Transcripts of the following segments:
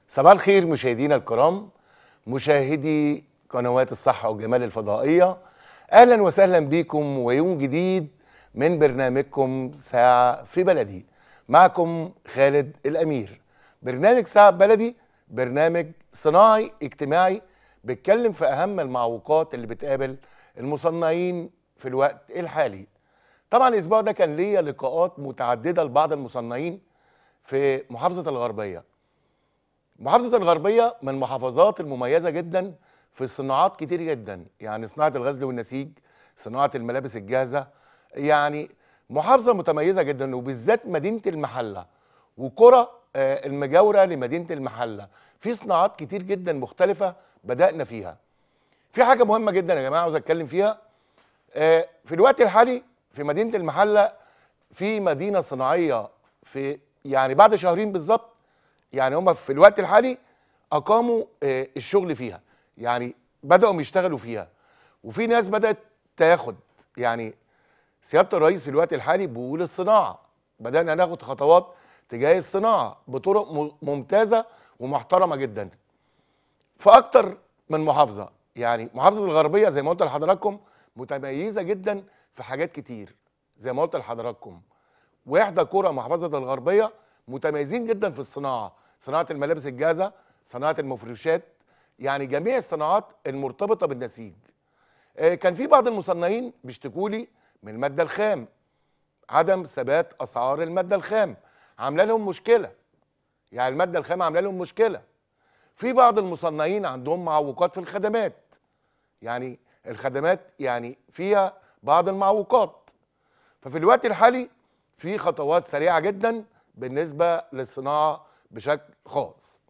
صباح الخير مشاهدينا الكرام مشاهدي قنوات الصحة والجمال الفضائية أهلا وسهلا بكم ويوم جديد من برنامجكم ساعة في بلدي معكم خالد الأمير برنامج ساعة بلدي برنامج صناعي اجتماعي بيتكلم في أهم المعوقات اللي بتقابل المصنعين في الوقت الحالي طبعا الأسبوع ده كان ليا لقاءات متعددة لبعض المصنعين في محافظة الغربية محافظة الغربية من المحافظات المميزة جدا في صناعات كتير جدا يعني صناعة الغزل والنسيج صناعة الملابس الجاهزة يعني محافظة متميزة جدا وبالذات مدينة المحلة وقرى آه، المجاورة لمدينة المحلة في صناعات كتير جدا مختلفة بدأنا فيها في حاجة مهمة جدا يا جماعة عاوز أتكلم فيها آه، في الوقت الحالي في مدينة المحلة في مدينة صناعية في يعني بعد شهرين بالظبط يعني هم في الوقت الحالي اقاموا آه، الشغل فيها يعني بداوا يشتغلوا فيها وفي ناس بدات تاخد يعني سياده الرئيس في الوقت الحالي بيقول الصناعه بدانا ناخد خطوات تجاه الصناعه بطرق م- ممتازه ومحترمه جدا في اكتر من محافظه يعني محافظه الغربيه زي ما قلت لحضراتكم متميزه جدا في حاجات كتير زي ما قلت لحضراتكم واحدى قرى محافظه الغربيه متميزين جدا في الصناعه صناعه الملابس الجاهزه صناعه المفروشات يعني جميع الصناعات المرتبطه بالنسيج آه، كان في بعض المصنعين بيشتكوا لي من الماده الخام عدم ثبات اسعار الماده الخام عامله لهم مشكله يعني الماده الخام عامله لهم مشكله في بعض المصنعين عندهم معوقات في الخدمات يعني الخدمات يعني فيها بعض المعوقات ففي الوقت الحالي في خطوات سريعه جدا بالنسبه للصناعه بشكل خاص.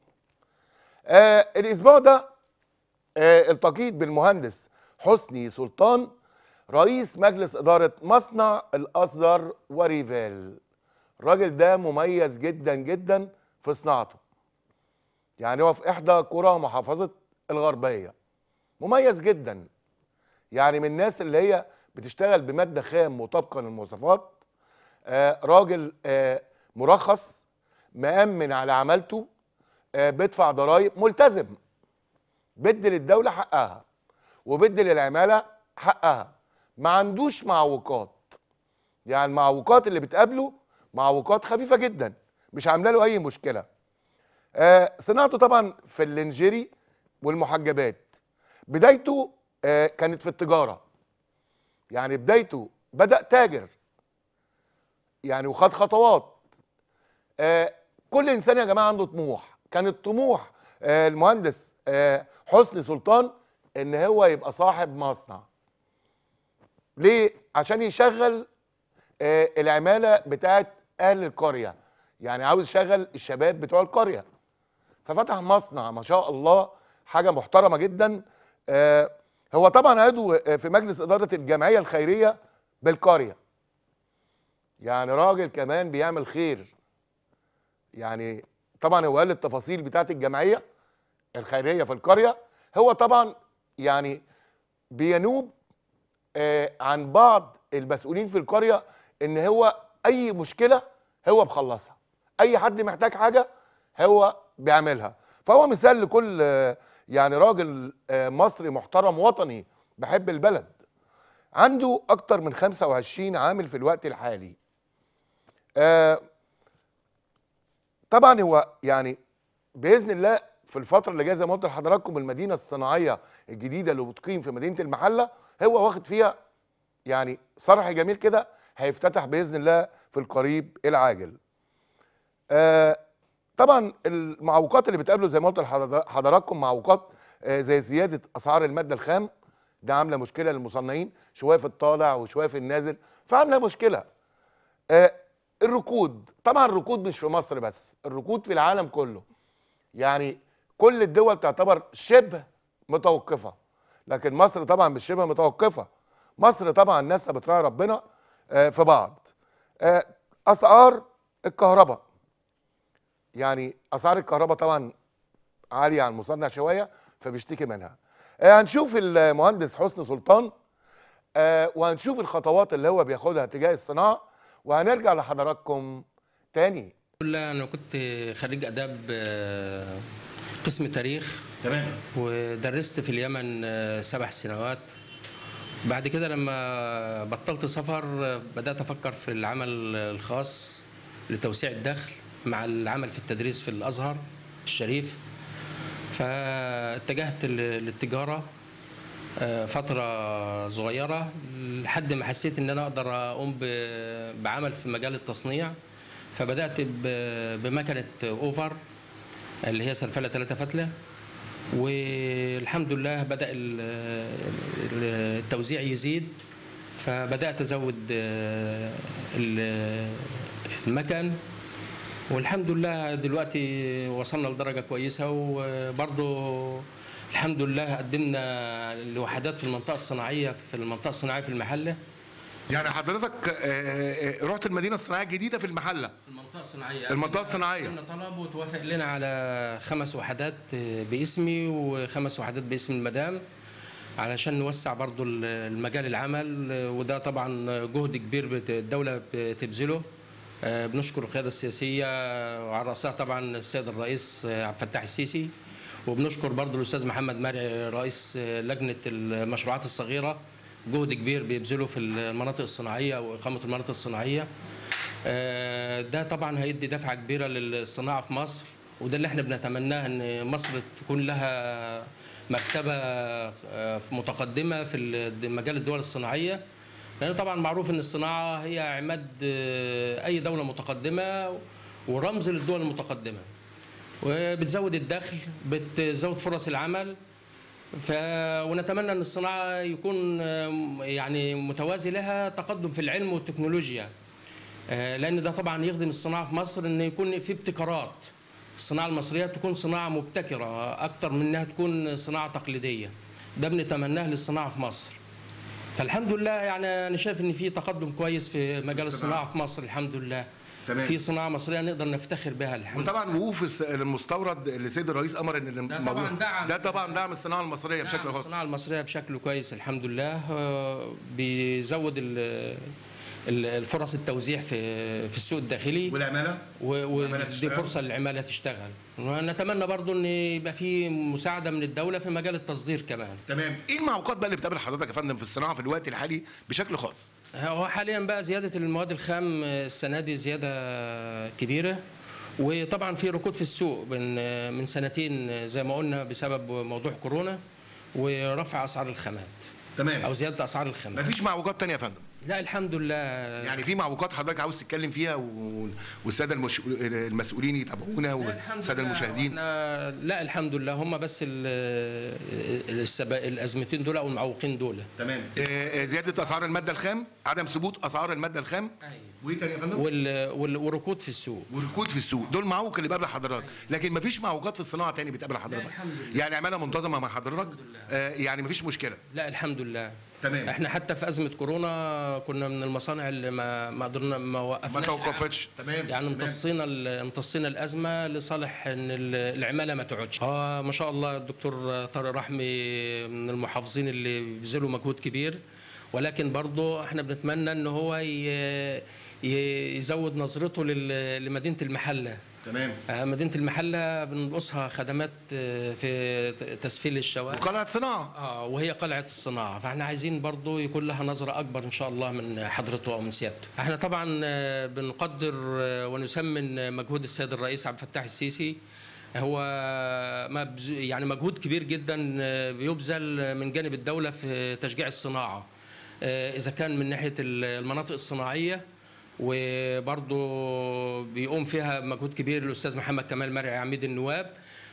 آه الاسبوع ده آه التقيت بالمهندس حسني سلطان رئيس مجلس اداره مصنع الازهر وريفال. الراجل ده مميز جدا جدا في صناعته. يعني هو في احدى قرى محافظه الغربيه. مميز جدا. يعني من الناس اللي هي بتشتغل بماده خام مطابقه للمواصفات آه، راجل آه، مرخص مأمن على عملته آه، بيدفع ضرائب ملتزم بدي للدولة حقها وبدي للعمالة حقها ما عندوش معوقات يعني المعوقات اللي بتقابله معوقات خفيفة جدا مش عامله له أي مشكلة آه، صناعته طبعا في اللينجيري والمحجبات بدايته آه، كانت في التجارة يعني بدايته بدأ تاجر يعني وخد خطوات آه كل انسان يا جماعه عنده طموح كان الطموح آه المهندس آه حسني سلطان ان هو يبقى صاحب مصنع ليه عشان يشغل آه العماله بتاعت اهل القريه يعني عاوز يشغل الشباب بتوع القريه ففتح مصنع ما شاء الله حاجه محترمه جدا آه هو طبعا عضو آه، في مجلس اداره الجمعيه الخيريه بالقريه يعني راجل كمان بيعمل خير يعني طبعا هو قال التفاصيل بتاعت الجمعيه الخيريه في القريه هو طبعا يعني بينوب آه عن بعض المسؤولين في القريه ان هو اي مشكله هو بخلصها اي حد محتاج حاجه هو بيعملها فهو مثال لكل آه يعني راجل آه مصري محترم وطني بحب البلد عنده اكتر من 25 عامل في الوقت الحالي آه طبعا هو يعني باذن الله في الفتره اللي جايه زي ما قلت لحضراتكم المدينه الصناعيه الجديده اللي بتقيم في مدينه المحله هو واخد فيها يعني صرح جميل كده هيفتتح باذن الله في القريب العاجل. آه طبعا المعوقات اللي بتقابله زي ما قلت لحضراتكم معوقات آه زي زياده اسعار الماده الخام ده عامله مشكله للمصنعين شويه في الطالع وشويه في النازل فعامله مشكله. آه الركود طبعا الركود مش في مصر بس الركود في العالم كله يعني كل الدول تعتبر شبه متوقفه لكن مصر طبعا مش شبه متوقفه مصر طبعا ناسها بتراعي ربنا آه، في بعض آه، اسعار الكهرباء يعني اسعار الكهرباء طبعا عاليه عن المصنع شويه فبيشتكي منها آه، هنشوف المهندس حسني سلطان آه، وهنشوف الخطوات اللي هو بياخدها تجاه الصناعه وهنرجع لحضراتكم تاني لا انا كنت خريج اداب آه، قسم تاريخ تمام ودرست في اليمن آه، سبع سنوات بعد كده لما بطلت سفر آه، بدأت أفكر في العمل الخاص لتوسيع الدخل مع العمل في التدريس في الأزهر الشريف فاتجهت لل- للتجارة آه، فترة صغيرة لحد ما حسيت إن أنا أقدر أقوم ب- بعمل في مجال التصنيع فبدأت ب- بمكنة أوفر اللي هي سلفلة ثلاثة فتلة والحمد لله بدأ ال- ال- التوزيع يزيد فبدأت أزود آه، ال- المكن والحمد لله دلوقتي وصلنا لدرجة كويسة وبرضه الحمد لله قدمنا لوحدات في المنطقة الصناعية في المنطقة الصناعية في المحلة يعني حضرتك آه، آه، رحت المدينه الصناعيه الجديده في المحله المنطقة الصناعية المنطقة الصناعية. كنا طلب وتوافق لنا على خمس وحدات باسمي وخمس وحدات باسم المدام علشان نوسع برضو المجال العمل وده طبعا جهد كبير بت- الدولة بتبذله آه، بنشكر القيادة السياسية وعلى رأسها طبعا السيد الرئيس آه، عبد الفتاح السيسي وبنشكر برضو الأستاذ محمد مرعي رئيس آه، لجنة المشروعات الصغيرة جهد كبير بيبذله في المناطق الصناعية وإقامة المناطق الصناعية آه، ده طبعا هيدي دفعه كبيره للصناعه في مصر وده اللي احنا بنتمناه ان مصر تكون لها مرتبه آه، متقدمه في ال- مجال الدول الصناعيه لان طبعا معروف ان الصناعه هي عماد آه، اي دوله متقدمه ورمز للدول المتقدمه وبتزود الدخل بتزود فرص العمل ف... ونتمنى ان الصناعه يكون آم، يعني متوازي لها تقدم في العلم والتكنولوجيا آه، لان ده طبعا يخدم الصناعه في مصر ان يكون في ابتكارات الصناعه المصريه تكون صناعه مبتكره اكتر من انها تكون صناعه تقليديه ده بنتمناه للصناعه في مصر فالحمد لله يعني انا شايف ان في تقدم كويس في مجال الصناعه في مصر الحمد لله تمام. في صناعه مصريه نقدر نفتخر بها الحمد لله وطبعا وقوف الس- المستورد اللي سيد الرئيس امر ان ده الموضوع- طبعاً دعم. ده طبعا دعم الصناعه المصريه بشكل نعم، خاص الصناعة المصرية بشكل كويس الحمد لله آه، بيزود ال- ال- الفرص التوزيع في في السوق الداخلي والعماله و- العمالة ودي تشتغل. فرصة للعمالة تشتغل ونتمنى برضو ان يبقى في مساعدة من الدولة في مجال التصدير كمان تمام ايه المعوقات بقى اللي بتقابل حضرتك يا فندم في الصناعه في الوقت الحالي بشكل خاص هو حاليا بقى زيادة المواد الخام السنة دي زيادة كبيرة وطبعا في ركود في السوق من من سنتين زي ما قلنا بسبب موضوع كورونا ورفع اسعار الخامات او تمام زيادة اسعار الخامات مفيش معوقات تانية يا فندم لا الحمد لله يعني في معوقات حضرتك عاوز تتكلم فيها و... والساده المش... المسؤولين يتابعونا لا، الحمد والساده لله. المشاهدين وإحنا- لا الحمد لله هم بس ال- السب- الازمتين دول او المعوقين دول تمام آه، آه، زياده اسعار الماده الخام عدم ثبوت اسعار الماده الخام أيوة. وايه تاني يا فندم وال- وال- والركود في السوق والركود في السوق دول معوق اللي بيقابل حضرتك لكن مفيش معوقات في الصناعه تاني بتقابل حضرتك الحمد لله. يعني عماله منتظمه مع حضرتك آه يعني مفيش مشكله لا الحمد لله تمام. احنا حتى في ازمه كورونا كنا من المصانع اللي ما ما قدرنا ما ما وقفناش توقفتش تمام يعني تمام. امتصينا ال- امتصينا الازمه لصالح ان ال- العماله ما تقعدش اه ما شاء الله الدكتور طارق رحمي من المحافظين اللي بيبذلوا مجهود كبير ولكن برضه احنا بنتمنى ان هو ي- ي- يزود نظرته لل- لمدينه المحله تمام آه، مدينه المحله بنقصها خدمات آه، في ت- تسفيل الشوارع وقلعه صناعه اه وهي قلعه الصناعه فاحنا عايزين برضو يكون لها نظره اكبر ان شاء الله من حضرته او من سيادته احنا طبعا آه، بنقدر آه، ونسمن آه، مجهود السيد الرئيس عبد الفتاح السيسي هو مبز- يعني مجهود كبير جدا آه، بيبذل من جانب الدوله في تشجيع الصناعه آه، اذا كان من ناحيه المناطق الصناعيه وبرضه بيقوم فيها مجهود كبير الاستاذ محمد كمال مرعي عميد النواب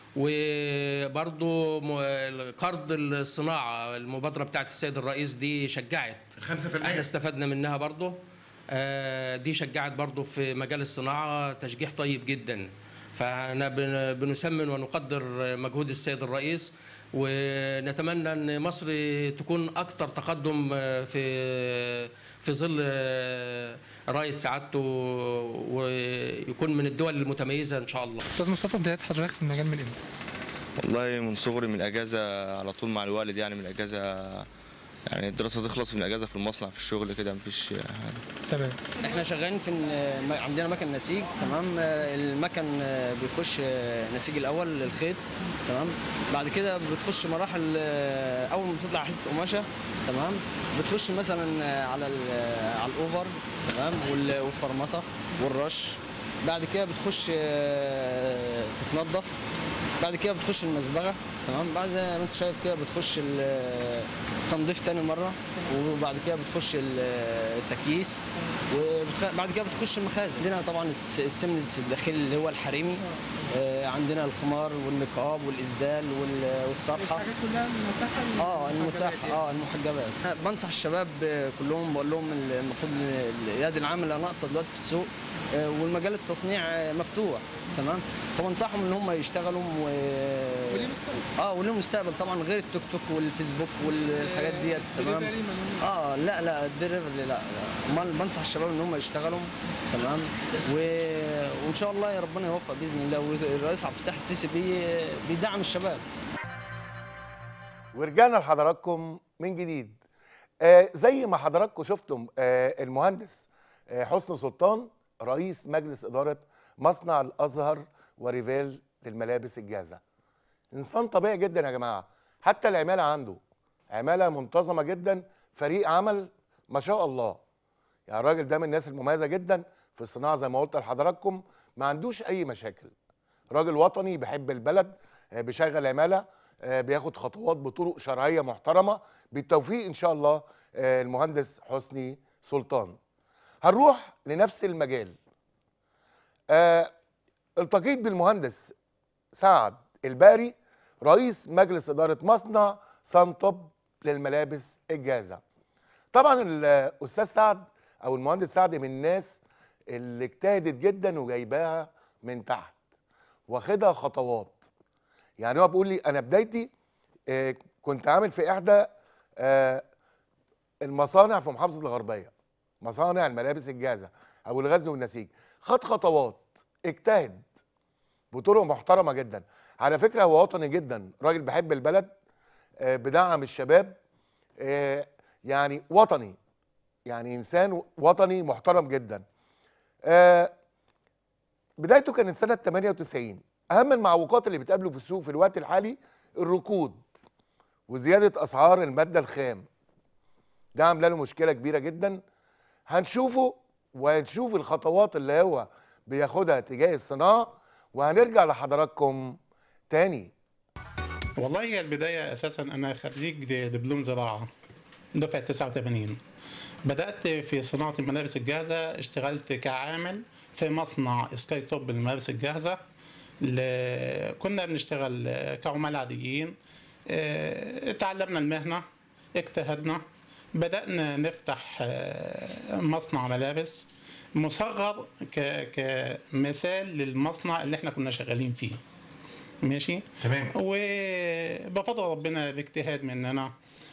وبرضه م- قرض الصناعه المبادره بتاعت السيد الرئيس دي شجعت 5% احنا استفدنا منها برضه آه، دي شجعت برضه في مجال الصناعه تشجيع طيب جدا فاحنا بن- بنسمن ونقدر مجهود السيد الرئيس ونتمنى ان مصر تكون اكثر تقدم في في ظل رايه سعادته ويكون من الدول المتميزه ان شاء الله استاذ مصطفى بدايات حضرتك في المجال من امتى؟ والله من صغري من الاجازه على طول مع الوالد يعني من الاجازه يعني الدراسه تخلص من الاجازه في المصنع في الشغل كده مفيش حاجه تمام احنا شغالين في ال- عندنا مكن نسيج تمام آه، المكن آه، بيخش آه، نسيج الاول للخيط تمام بعد كده بتخش مراحل آه، اول ما بتطلع حته قماشه تمام بتخش مثلا آه، على ال- آه، على الاوفر تمام وال- والفرمطه والرش بعد كده بتخش آه، تتنضف بعد كده بتخش المزبغه تمام بعد ما انت شايف كده بتخش ال- تنظيف تاني مره وبعد كده بتخش ال- التكييس وبعد كده بتخش المخازن عندنا طبعا الس- السمن الداخلي اللي هو الحريمي آه، عندنا الخمار والنقاب والاسدال وال- والطرحه كلها متاحه اه المتاحه اه المحجبات أنا بنصح الشباب آه، كلهم بقول لهم ال- المفروض إن اليد العامله ناقصه دلوقتي في السوق آه، والمجال التصنيع آه، مفتوح تمام فبنصحهم ان هم يشتغلوا و... وليه مستقبل. اه وليه مستقبل طبعا غير التيك توك والفيسبوك والحاجات ديت تمام دليفري من- اه لا لا الدليفري لا لا امال بنصح الشباب ان هم يشتغلوا تمام و... وان شاء الله يا ربنا يوفق باذن الله والرئيس عبد الفتاح السيسي بي... بيدعم الشباب ورجعنا لحضراتكم من جديد آه زي ما حضراتكم شفتم آه المهندس آه حسن سلطان رئيس مجلس إدارة مصنع الأزهر وريفيل للملابس الجاهزة إنسان طبيعي جدا يا جماعة حتى العمالة عنده عمالة منتظمة جدا فريق عمل ما شاء الله يعني الراجل ده من الناس المميزة جدا في الصناعة زي ما قلت لحضراتكم ما عندوش أي مشاكل راجل وطني بيحب البلد آه، بيشغل عماله آه، بياخد خطوات بطرق شرعيه محترمه بالتوفيق ان شاء الله آه، المهندس حسني سلطان هنروح لنفس المجال آه، التقيت بالمهندس سعد الباري رئيس مجلس اداره مصنع سانتوب للملابس الجاهزه طبعا الاستاذ سعد او المهندس سعد من الناس اللي اجتهدت جدا وجايباها من تحت واخدها خطوات يعني هو بيقول لي انا بدايتي آه، كنت عامل في احدى آه، المصانع في محافظه الغربيه مصانع الملابس الجاهزه او الغزل والنسيج خد خطوات اجتهد بطرق محترمه جدا على فكره هو وطني جدا راجل بيحب البلد آه، بدعم الشباب آه، يعني وطني يعني انسان وطني محترم جدا آه، بدايته كانت سنه 98 اهم المعوقات اللي بتقابله في السوق في الوقت الحالي الركود وزياده اسعار الماده الخام ده عامله له مشكله كبيره جدا هنشوفه وهنشوف الخطوات اللي هو بياخدها تجاه الصناعه وهنرجع لحضراتكم تاني والله هي البداية أساسا أنا خريج دبلوم زراعة دفعة 89 بدأت في صناعة الملابس الجاهزة اشتغلت كعامل في مصنع سكاي توب للملابس الجاهزة ل... كنا بنشتغل كعمال عاديين اه، اتعلمنا المهنة اجتهدنا بدأنا نفتح اه، مصنع ملابس مصغر ك... كمثال للمصنع اللي احنا كنا شغالين فيه ماشي تمام وبفضل ربنا باجتهاد مننا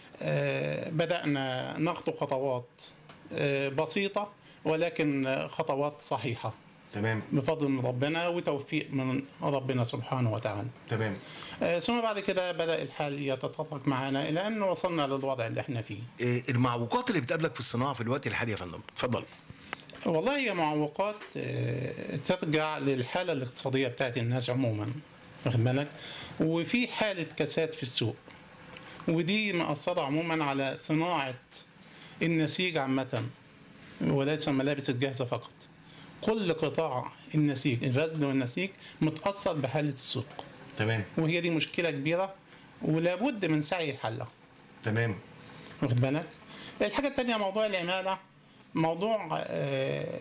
آه، بدأنا نخطو خطوات آه، بسيطة ولكن خطوات صحيحة تمام بفضل من ربنا وتوفيق من ربنا سبحانه وتعالى تمام آه، ثم بعد كده بدأ الحال يتطرق معنا إلى أن وصلنا للوضع اللي احنا فيه إيه المعوقات اللي بتقابلك في الصناعه في الوقت الحالي يا فندم اتفضل والله هي معوقات آه، ترجع للحالة الاقتصادية بتاعت الناس عموما واخد بالك وفي حالة كساد في السوق ودي مأثرة عموما على صناعة النسيج عامة وليس الملابس الجاهزة فقط كل قطاع النسيج الغزل والنسيج متأثر بحالة السوق تمام وهي دي مشكلة كبيرة ولابد من سعي حلها تمام واخد بالك الحاجة التانية موضوع العمالة موضوع آه،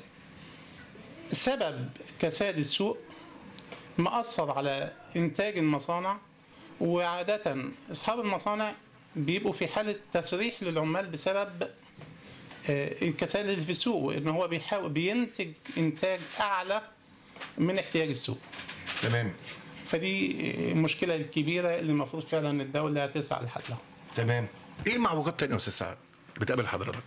سبب كساد السوق مأثر على إنتاج المصانع وعادة أصحاب المصانع بيبقوا في حالة تسريح للعمال بسبب آه، الكساد اللي في السوق إن هو بيحاول بينتج إنتاج أعلى من احتياج السوق تمام فدي آه، المشكلة الكبيرة اللي المفروض فعلا الدولة تسعى لحلها تمام ايه المعوقات التانية يا استاذ سعد بتقابل حضرتك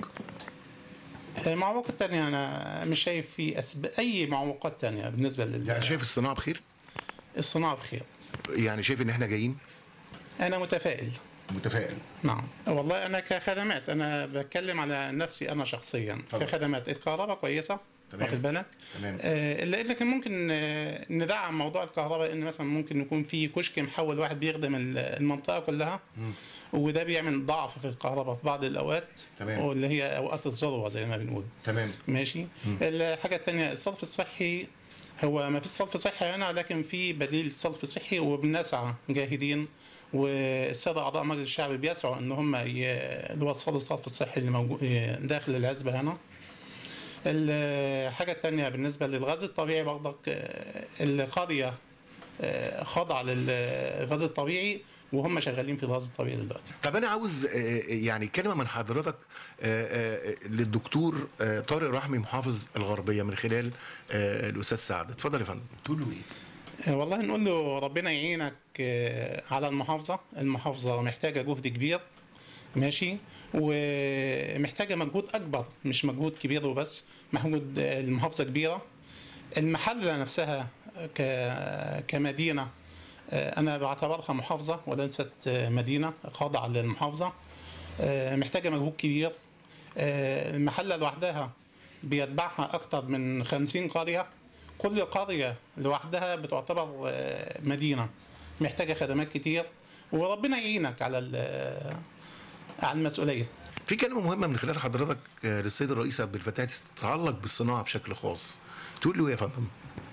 معوقات تانية أنا مش شايف في أسب... أي معوقات تانية بالنسبة لل يعني شايف الصناعه بخير الصناعة بخير يعني شايف ان احنا جايين أنا متفائل متفائل نعم والله انا كخدمات انا بتكلم على نفسي انا شخصيا اتفضل. كخدمات الكهرباء كويسه تمام. واخد بالك تمام آه، الا ان كان ممكن آه، ندعم موضوع الكهرباء ان مثلا ممكن يكون في كشك محول واحد بيخدم ال- المنطقه كلها مم. وده بيعمل ضعف في الكهرباء في بعض الاوقات تمام. واللي هي اوقات الذروه زي ما بنقول تمام ماشي مم. الحاجه الثانيه الصرف الصحي هو ما فيش صرف صحي هنا لكن في بديل صرف صحي وبنسعى جاهدين والساده اعضاء مجلس الشعب بيسعوا ان هم ي- يوصلوا الصرف الصحي اللي موجود داخل العزبه هنا الحاجه الثانيه بالنسبه للغاز الطبيعي برضك آه، القريه آه، خاضعه للغاز الطبيعي وهم شغالين في الغاز الطبيعي دلوقتي طب انا عاوز آه، يعني كلمه من حضرتك آه، آه، للدكتور آه، طارق رحمي محافظ الغربيه من خلال آه، الاستاذ سعد اتفضل يا فندم تقول له ايه آه، والله نقول له ربنا يعينك آه، على المحافظة المحافظة محتاجة جهد كبير ماشي ومحتاجة مجهود أكبر مش مجهود كبير وبس مجهود آه، المحافظة كبيرة المحلة نفسها ك- كمدينة آه، أنا بعتبرها محافظة وليست آه، مدينة خاضعة للمحافظة آه، محتاجة مجهود كبير آه، المحلة لوحدها بيتبعها أكتر من خمسين قرية كل قرية لوحدها بتعتبر آه، مدينة محتاجة خدمات كتير وربنا يعينك على ال- على المسؤولية في كلمه مهمه من خلال حضرتك آه، للسيد الرئيس عبد الفتاح تتعلق بالصناعه بشكل خاص تقول له ايه يا فندم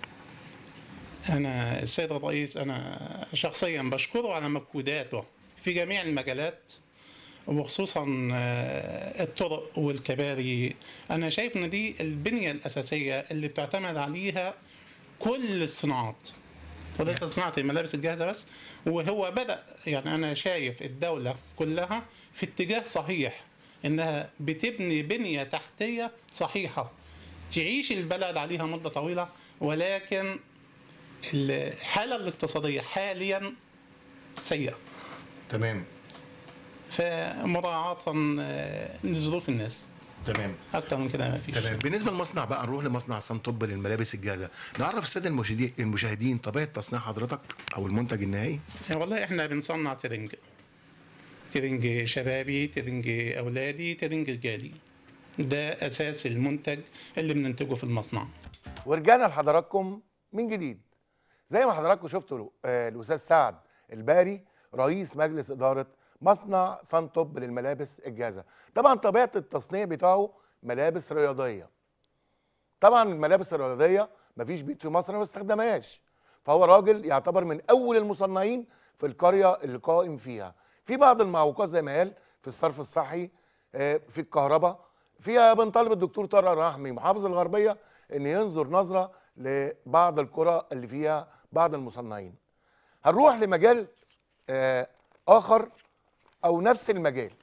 أنا السيد الرئيس أنا شخصيا بشكره على مجهوداته في جميع المجالات وخصوصا آه، الطرق والكباري أنا شايف إن دي البنية الأساسية اللي بتعتمد عليها كل الصناعات وليس صناعة الملابس الجاهزة بس وهو بدأ يعني أنا شايف الدولة كلها في اتجاه صحيح إنها بتبني بنية تحتية صحيحة تعيش البلد عليها مدة طويلة ولكن الحالة الاقتصادية حاليا سيئة تمام فمراعاة آه، لظروف الناس تمام أكتر من كده ما فيش تمام بالنسبه للمصنع بقى نروح لمصنع سان طب للملابس الجاهزه نعرف الساده المشاهدين المشاهدين طبيعه تصنيع حضرتك او المنتج النهائي والله احنا بنصنع ترنج ترنج شبابي ترنج أولادي ترنج رجالي ده أساس المنتج اللي بننتجه في المصنع ورجعنا لحضراتكم من جديد زي ما حضراتكم شفتوا آه، الاستاذ سعد الباري رئيس مجلس اداره مصنع سان طب للملابس الجاهزه طبعا طبيعه التصنيع بتاعه ملابس رياضيه طبعا الملابس الرياضيه مفيش بيت في مصر ما استخدمهاش فهو راجل يعتبر من اول المصنعين في القريه اللي قائم فيها في بعض المعوقات زي ما قال في الصرف الصحي آه، في الكهرباء فيها بنطالب الدكتور طارق رحمي محافظ الغربيه ان ينظر نظره لبعض القرى اللي فيها بعض المصنعين هنروح لمجال آه، اخر او نفس المجال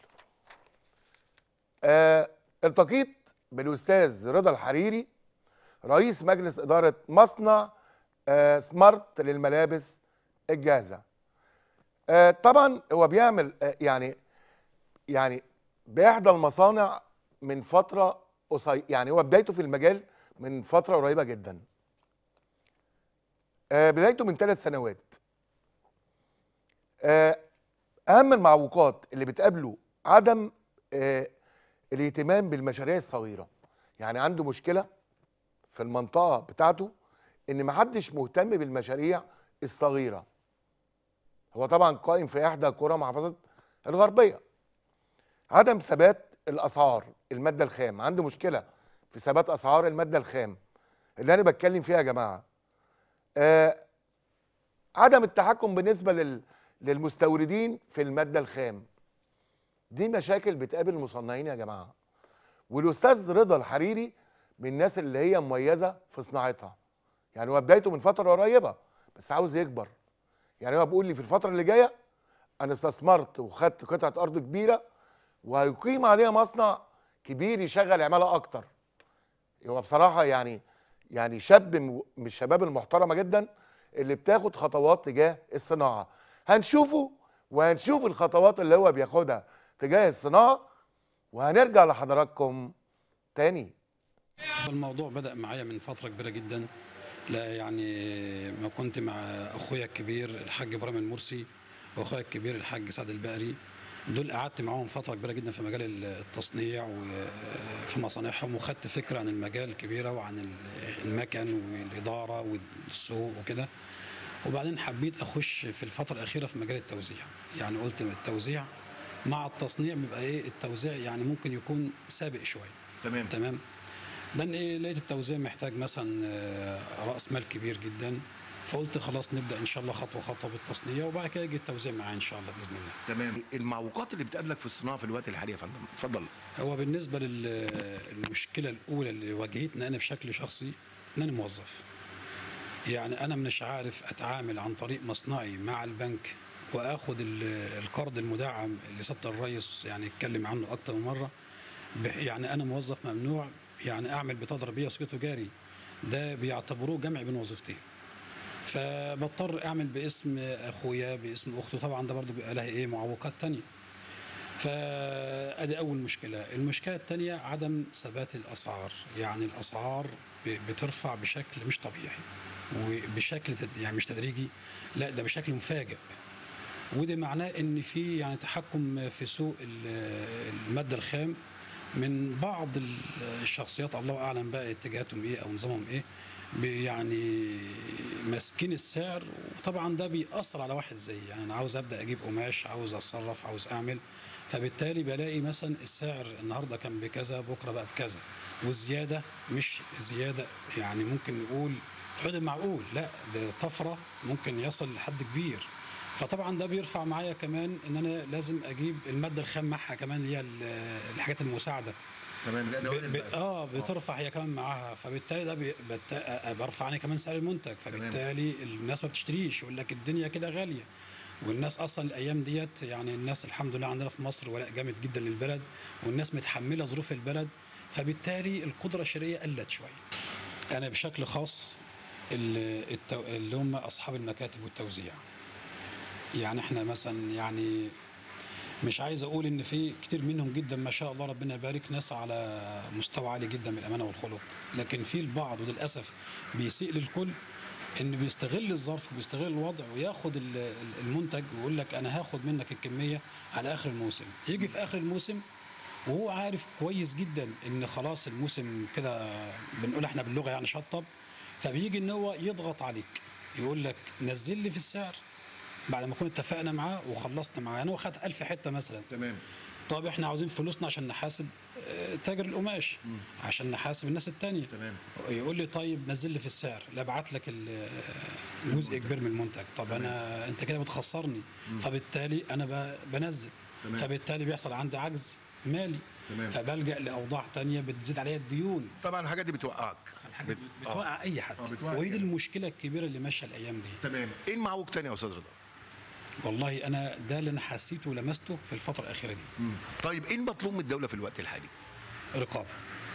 آه، التقيت بالاستاذ رضا الحريري رئيس مجلس اداره مصنع آه، سمارت للملابس الجاهزه آه، طبعا هو بيعمل آه، يعني يعني باحدى المصانع من فتره قصيره يعني هو بدايته في المجال من فتره قريبه جدا آه، بدايته من ثلاث سنوات آه، اهم المعوقات اللي بتقابله عدم آه، الاهتمام بالمشاريع الصغيره يعني عنده مشكله في المنطقه بتاعته ان محدش مهتم بالمشاريع الصغيره هو طبعا قائم في احدى قرى محافظه الغربيه عدم ثبات الاسعار الماده الخام عنده مشكله في ثبات اسعار الماده الخام اللي انا بتكلم فيها يا جماعه آه عدم التحكم بالنسبه لل للمستوردين في الماده الخام دي مشاكل بتقابل المصنعين يا جماعه والاستاذ رضا الحريري من الناس اللي هي مميزه في صناعتها يعني هو بدايته من فتره قريبه بس عاوز يكبر يعني هو بيقول لي في الفتره اللي جايه انا استثمرت وخدت قطعه ارض كبيره وهيقيم عليها مصنع كبير يشغل عماله اكتر هو بصراحه يعني يعني شاب م- من الشباب المحترمه جدا اللي بتاخد خطوات تجاه الصناعه هنشوفه وهنشوف الخطوات اللي هو بياخدها تجاه الصناعه وهنرجع لحضراتكم تاني الموضوع بدأ معايا من فترة كبيرة جدا لا يعني ما كنت مع أخويا الكبير الحاج إبراهيم المرسي وأخويا الكبير الحاج سعد البقري دول قعدت معاهم فتره كبيره جدا في مجال التصنيع وفي مصانعهم وخدت فكره عن المجال كبيره وعن ال- المكن والاداره والسوق وكده وبعدين حبيت اخش في الفتره الاخيره في مجال التوزيع يعني قلت التوزيع مع التصنيع بيبقى ايه التوزيع يعني ممكن يكون سابق شويه تمام تمام لان ايه لقيت التوزيع محتاج مثلا آه، راس مال كبير جدا فقلت خلاص نبدا ان شاء الله خطوه خطوه بالتصنيع وبعد كده يجي التوزيع معاه ان شاء الله باذن الله تمام المعوقات اللي بتقابلك في الصناعه في الوقت الحالي يا فندم اتفضل هو بالنسبه للمشكله الاولى اللي واجهتني انا بشكل شخصي ان انا موظف يعني انا مش عارف اتعامل عن طريق مصنعي مع البنك واخد ال- القرض المدعم اللي سياده الرئيس يعني اتكلم عنه اكتر من مره بح- يعني انا موظف ممنوع يعني اعمل بطاقه ضريبيه وسجل تجاري ده بيعتبروه جمع بين وظيفتين فبضطر اعمل باسم اخويا باسم اخته طبعا ده برضه بيبقى لها ايه معوقات تانية فادي اول مشكله المشكله الثانيه عدم ثبات الاسعار يعني الاسعار ب- بترفع بشكل مش طبيعي وبشكل تد- يعني مش تدريجي لا ده بشكل مفاجئ وده معناه ان في يعني تحكم في سوق ال- الماده الخام من بعض ال- الشخصيات الله اعلم بقى اتجاهاتهم ايه او نظامهم ايه بي- يعني ماسكين السعر وطبعا ده بيأثر على واحد زيي يعني انا عاوز ابدا اجيب قماش عاوز اتصرف عاوز اعمل فبالتالي بلاقي مثلا السعر النهارده كان بكذا بكره بقى بكذا وزياده مش زياده يعني ممكن نقول في حدود المعقول لا ده طفره ممكن يصل لحد كبير فطبعا ده بيرفع معايا كمان ان انا لازم اجيب الماده الخام معها كمان اللي هي ال- الحاجات المساعده تمام ب- ب- اه بترفع هي كمان معاها فبالتالي ده بي- بت- آه، برفع عليه كمان سعر المنتج فبالتالي الناس ما بتشتريش يقول لك الدنيا كده غاليه والناس اصلا الايام ديت يعني الناس الحمد لله عندنا في مصر ولاء جامد جدا للبلد والناس متحمله ظروف البلد فبالتالي القدره الشرائيه قلت شويه انا بشكل خاص ال- التو- اللي هم اصحاب المكاتب والتوزيع يعني احنا مثلا يعني مش عايز اقول ان في كتير منهم جدا ما شاء الله ربنا يبارك ناس على مستوى عالي جدا من الامانه والخلق لكن في البعض وللاسف بيسيء للكل ان بيستغل الظرف وبيستغل الوضع وياخد ال- ال- المنتج ويقول لك انا هاخد منك الكميه على اخر الموسم يجي في اخر الموسم وهو عارف كويس جدا ان خلاص الموسم كده بنقول احنا باللغه يعني شطب فبيجي ان هو يضغط عليك يقول لك نزل لي في السعر بعد ما كنا اتفقنا معاه وخلصنا معاه انا واخد 1000 حته مثلا تمام طب احنا عاوزين فلوسنا عشان نحاسب آه، تاجر القماش عشان نحاسب الناس التانية تمام يقول لي طيب نزل لي في السعر لا ابعت لك ال- آه، جزء كبير من المنتج طب انا انت كده بتخسرني فبالتالي انا ب- بنزل تمام. فبالتالي بيحصل عندي عجز مالي تمام. فبلجأ لاوضاع تانية بتزيد عليها الديون طبعا الحاجات دي بتوقعك الحاجات بت- آه. بتوقع اي حد آه، بتوقع وهي دي كده. المشكله الكبيره اللي ماشيه الايام دي تمام ايه المعوق تاني يا استاذ رضا والله انا ده اللي انا حسيته ولمسته في الفتره الاخيره دي مم. طيب ايه المطلوب من الدوله في الوقت الحالي رقابه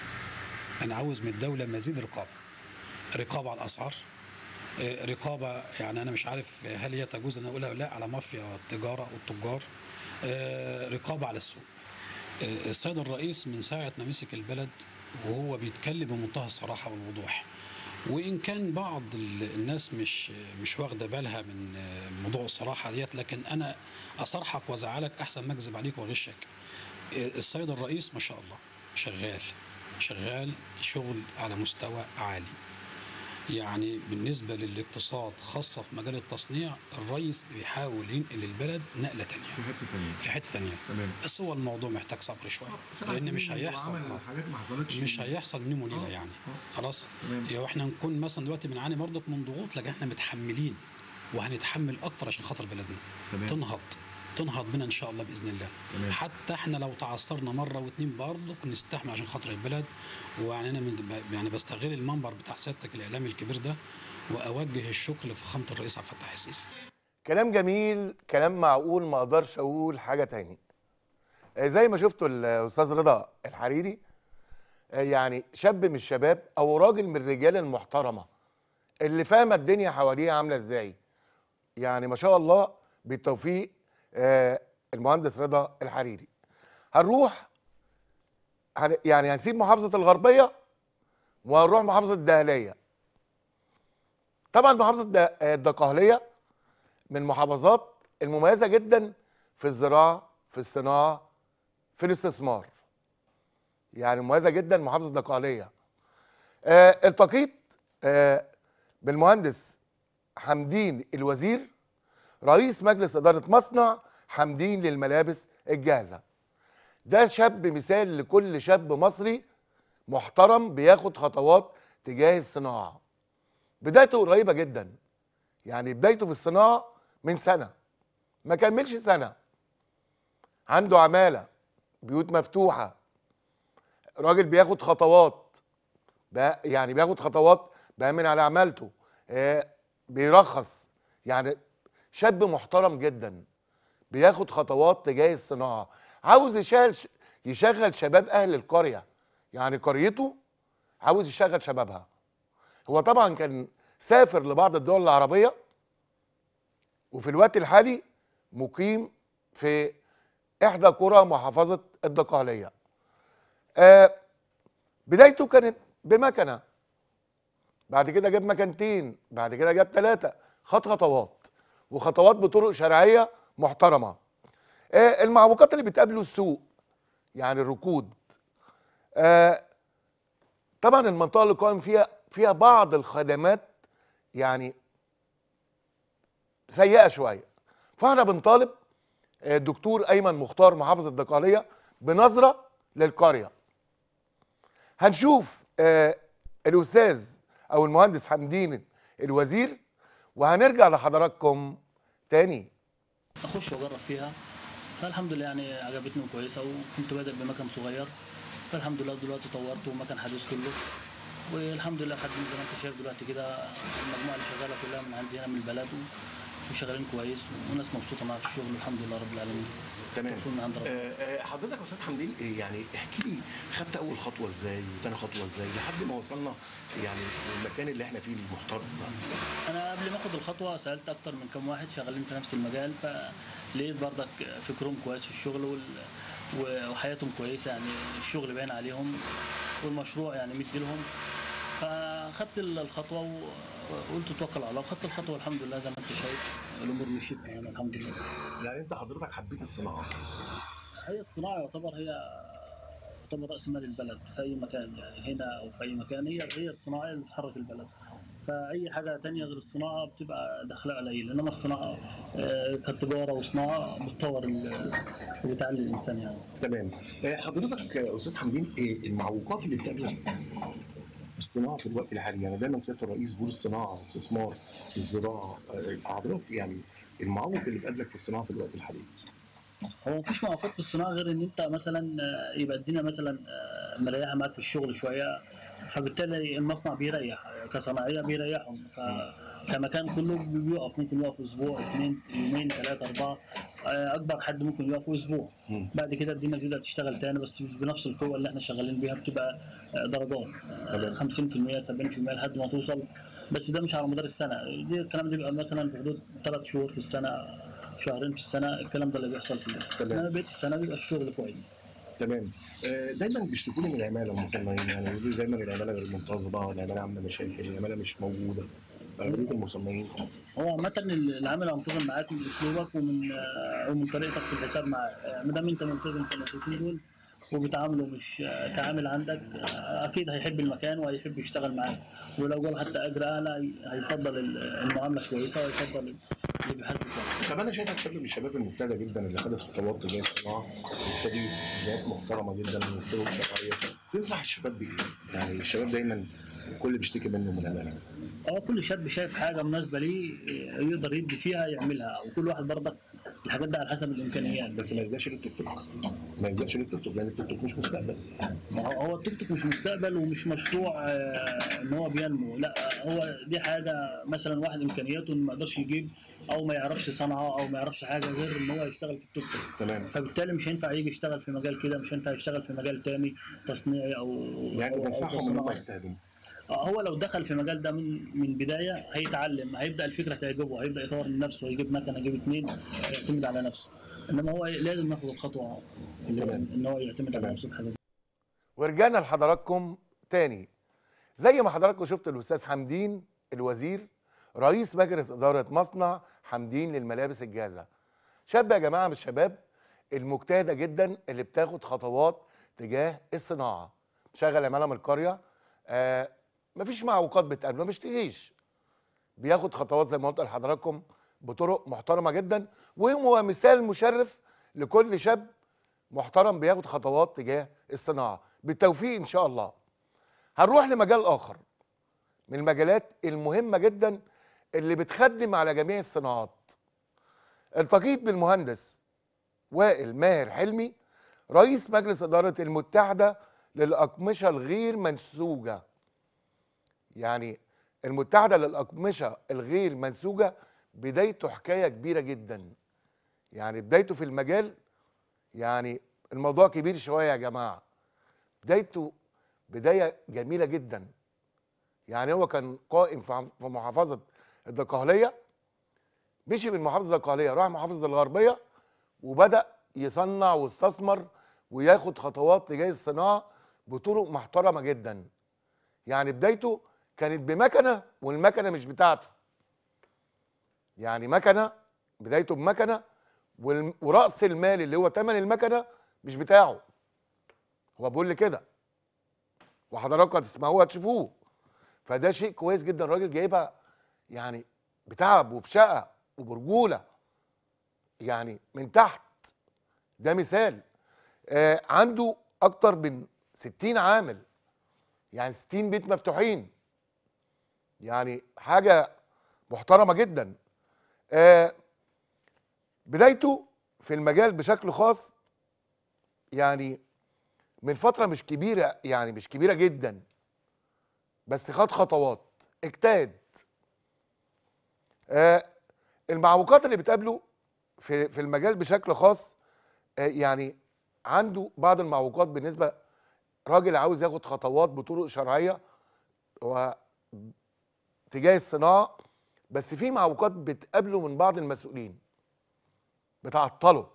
انا عاوز من الدوله مزيد رقابه رقابه على الاسعار آه، رقابه يعني انا مش عارف هل هي تجوز ان اقولها ولا لا على مافيا التجاره والتجار آه، رقابه على السوق آه، السيد الرئيس من ساعه ما مسك البلد وهو بيتكلم بمنتهى الصراحه والوضوح وان كان بعض ال- الناس مش مش واخده بالها من آه، موضوع الصراحه ديت لكن انا اصرحك وازعلك احسن ما اكذب عليك واغشك آه، السيد الرئيس ما شاء الله شغال شغال شغل على مستوى عالي يعني بالنسبة للاقتصاد خاصة في مجال التصنيع الرئيس بيحاول ينقل البلد نقلة تانية حته ثانيه في حتة تانية تمام بس هو الموضوع محتاج صبر شوية لأن مش هيحصل آه. حاجات ما حصلتش مش هيحصل من يوم وليله آه، يعني آه. خلاص تمام. يعني احنا نكون مثلا دلوقتي بنعاني برضك من ضغوط لكن احنا متحملين وهنتحمل اكتر عشان خاطر بلدنا تمام. تنهض تنهض بنا ان شاء الله باذن الله تمام. حتى احنا لو تعثرنا مره واتنين برضك نستحمل عشان خاطر البلد ويعني انا من يعني بستغل المنبر بتاع سيادتك الاعلامي الكبير ده واوجه الشكر لفخامه الرئيس عبد الفتاح السيسي كلام جميل كلام معقول ما اقدرش اقول حاجه تاني آه، زي ما شفتوا الاستاذ رضا الحريري آه، يعني شاب من الشباب او راجل من الرجال المحترمه اللي فاهمه الدنيا حواليه عامله ازاي يعني ما شاء الله بالتوفيق آه، المهندس رضا الحريري هنروح هن- يعني هنسيب محافظه الغربيه وهنروح محافظه الدهليه طبعا محافظه الد- الدقهليه من المحافظات المميزه جدا في الزراعه في الصناعه في الاستثمار يعني مميزه جدا محافظه الدقهليه آه التقيت آه بالمهندس حمدين الوزير رئيس مجلس اداره مصنع حمدين للملابس الجاهزه ده شاب مثال لكل شاب مصري محترم بياخد خطوات تجاه الصناعه بدايته قريبه جدا يعني بدايته في الصناعه من سنه ما كملش سنه عنده عماله بيوت مفتوحه راجل بياخد خطوات بقى يعني بياخد خطوات بيأمن على عمالته آه بيرخص يعني شاب محترم جدا بياخد خطوات تجاه الصناعه عاوز يشغل يشغل شباب اهل القريه يعني قريته عاوز يشغل شبابها هو طبعا كان سافر لبعض الدول العربيه وفي الوقت الحالي مقيم في احدى قرى محافظه الدقهليه آه بدايته كانت بمكنه بعد كده جاب مكانتين بعد كده جاب ثلاثه خد خطوات وخطوات بطرق شرعيه محترمه آه المعوقات اللي بتقابله السوق يعني الركود آه طبعا المنطقه اللي قائم فيها فيها بعض الخدمات يعني سيئه شويه فاحنا بنطالب آه، الدكتور ايمن مختار محافظ الدقهليه بنظره للقريه هنشوف آه، الاستاذ او المهندس حمدين الوزير وهنرجع لحضراتكم تاني اخش واجرب فيها فالحمد لله يعني عجبتني وكويسه وكنت بادئ بمكان صغير فالحمد لله دلوقتي طورته ومكان حديث كله والحمد لله لحد زي ما انت شايف دلوقتي كده المجموعه اللي شغاله كلها من عندي هنا من البلد و- وشغالين كويس وناس مبسوطه معايا في الشغل والحمد لله رب العالمين تمام مبسوط من عند ربنا آه، آه، حضرتك يا استاذ حمدين إيه يعني احكي لي خدت اول خطوه ازاي وتاني خطوه ازاي لحد ما وصلنا يعني المكان اللي احنا فيه المحترم انا قبل ما اخد الخطوه سالت اكتر من كام واحد شغالين في نفس المجال فلقيت برضك فكرهم كويس في الشغل وال... و- وحياتهم كويسه يعني الشغل باين عليهم والمشروع يعني مدي لهم فاخدت ال- الخطوه و- وقلت توكل على الله وخدت الخطوه الحمد لله زي ما انت شايف الامور مشيت يعني الحمد لله يعني انت حضرتك حبيت الصناعه هي الصناعه يعتبر هي يعتبر راس مال البلد في اي مكان يعني هنا او في اي مكان هي هي الصناعه اللي بتحرك البلد فاي حاجه تانية غير الصناعه بتبقى دخلها قليل انما الصناعه آه، كتجاره وصناعه بتطور ال- وبتعلي الانسان يعني تمام آه، حضرتك يا استاذ حمدين ايه المعوقات اللي بتقابل الصناعه في الوقت الحالي يعني دايما سياده الرئيس بيقول الصناعه الاستثمار الزراعه آه، حضرتك يعني المعوق اللي بتقابلك في الصناعه في الوقت الحالي هو مفيش معوقات في الصناعه غير ان انت مثلا آه، يبقى الدنيا مثلا آه، مريحه معاك في الشغل شويه فبالتالي المصنع بيريح كصناعيه بيريحهم ك- كمكان كله بيقف ممكن يقف اسبوع اثنين يومين ثلاثه اربعه آه، اكبر حد ممكن يقف اسبوع مم. بعد كده الدنيا تبدا تشتغل تاني بس مش بنفس القوه اللي احنا شغالين بيها بتبقى آه، درجات آه، 50% 70% لحد ما توصل بس ده مش على مدار السنه دي الكلام ده بيبقى مثلا في حدود ثلاث شهور في السنه شهرين في السنه الكلام ده اللي بيحصل فيه تمام. انما بقيه السنه بيبقى الشغل كويس تمام آه، دايما بيشتكوا لي من العماله المصنعين يعني يقولوا لي دايما العماله غير منتظمه العماله عامله مشاكل العماله مش موجوده اغلبيه المصنعين هو عامة العامل هينتظم معاك من اسلوبك ومن آه، ومن طريقتك في الحساب معاه آه، ما دام انت ملتزم في النقطتين دول وبتعامله مش آه، كعامل عندك آه، اكيد هيحب المكان وهيحب يشتغل معاك ولو جاب حتى اجر اعلى هي- هيفضل ال- المعامله كويسه وهيفضل اللي بيحاسبه كويس طب انا شايفك شاب من الشباب المبتدئ جدا اللي خدت خطوات تجاه الصناعه وابتدي بدايات محترمه جدا وطرق شرعيه تنصح الشباب بايه؟ يعني الشباب دايما الكل بيشتكي منه من العماله اه كل شاب شايف حاجه مناسبه ليه آه، يقدر يدي فيها يعملها وكل واحد برضك الحاجات دي على حسب الامكانيات بس ما يلجاش للتوك توك ما يلجاش للتوك توك لان التوك توك مش مستقبل ما هو هو التيك توك مش مستقبل ومش مشروع آه، ان هو بينمو لا هو دي حاجه مثلا واحد امكانياته انه ما يقدرش يجيب او ما يعرفش صنعه او ما يعرفش حاجه غير ان هو يشتغل في التيك توك تمام فبالتالي مش هينفع يجي يشتغل في مجال كده مش هينفع يشتغل في مجال تاني تصنيعي او يعني أو- أو تنصحهم ان هم تصنيعي. يجتهدوا آه، هو لو دخل في المجال ده من من بدايه هيتعلم هيبدا الفكره تعجبه هيبدا يطور من نفسه يجيب مكنه يجيب اثنين يعتمد على نفسه انما هو لازم ياخد الخطوه اللي هو تمام. ان هو يعتمد على تمام. نفسه في حاجه زي ورجعنا لحضراتكم تاني زي ما حضراتكم شفت الاستاذ حمدين الوزير رئيس مجلس اداره مصنع حمدين للملابس الجاهزه شاب يا جماعه من الشباب المجتهده جدا اللي بتاخد خطوات تجاه الصناعه شغل عماله من القريه آه مفيش معوقات بتقابله مش تجيش بياخد خطوات زي ما قلت لحضراتكم بطرق محترمه جدا وهو مثال مشرف لكل شاب محترم بياخد خطوات تجاه الصناعه بالتوفيق ان شاء الله هنروح لمجال اخر من المجالات المهمه جدا اللي بتخدم على جميع الصناعات التقيت بالمهندس وائل ماهر حلمي رئيس مجلس اداره المتحده للاقمشه الغير منسوجه يعني المتحده للاقمشه الغير منسوجه بدايته حكايه كبيره جدا يعني بدايته في المجال يعني الموضوع كبير شويه يا جماعه بدايته بدايه جميله جدا يعني هو كان قائم في عم- في محافظه الدقهليه مشي من محافظه الدقهليه راح محافظه الغربيه وبدا يصنع ويستثمر وياخد خطوات تجاه الصناعه بطرق محترمه جدا يعني بدايته كانت بمكنه والمكنه مش بتاعته يعني مكنه بدايته بمكنه والم- وراس المال اللي هو ثمن المكنه مش بتاعه هو بيقول لي كده وحضراتكم هتسمعوه هتشوفوه فده شيء كويس جدا الراجل جايبها يعني بتعب وبشقه وبرجوله يعني من تحت ده مثال آه عنده اكتر من 60 عامل يعني 60 بيت مفتوحين يعني حاجه محترمه جدا آه بدايته في المجال بشكل خاص يعني من فتره مش كبيره يعني مش كبيره جدا بس خد خطوات اجتهد آه المعوقات اللي بتقابله في في المجال بشكل خاص آه يعني عنده بعض المعوقات بالنسبه راجل عاوز ياخد خطوات بطرق شرعيه و تجاه الصناعه بس في معوقات بتقابله من بعض المسؤولين بتعطله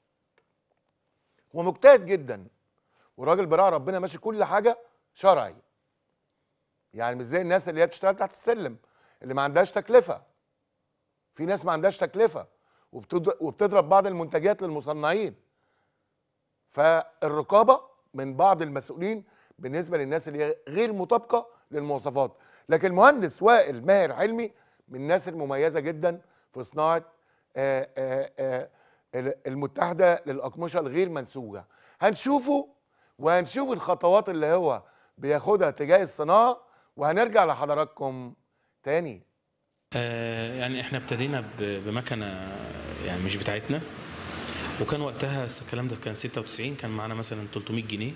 هو مجتهد جدا وراجل براء ربنا ماشي كل حاجه شرعي يعني مش زي الناس اللي هي بتشتغل تحت السلم اللي ما عندهاش تكلفه في ناس ما عندهاش تكلفه وبتض- وبتضرب بعض المنتجات للمصنعين فالرقابه من بعض المسؤولين بالنسبه للناس اللي هي غير مطابقه للمواصفات لكن المهندس وائل ماهر حلمي من الناس المميزه جدا في صناعه آه، آه، آه، ال- المتحده للاقمشه الغير منسوجه هنشوفه وهنشوف الخطوات اللي هو بياخدها تجاه الصناعه وهنرجع لحضراتكم تاني آه، يعني احنا ابتدينا ب- بمكنه يعني مش بتاعتنا وكان وقتها الكلام ده كان 96 كان معانا مثلا 300 جنيه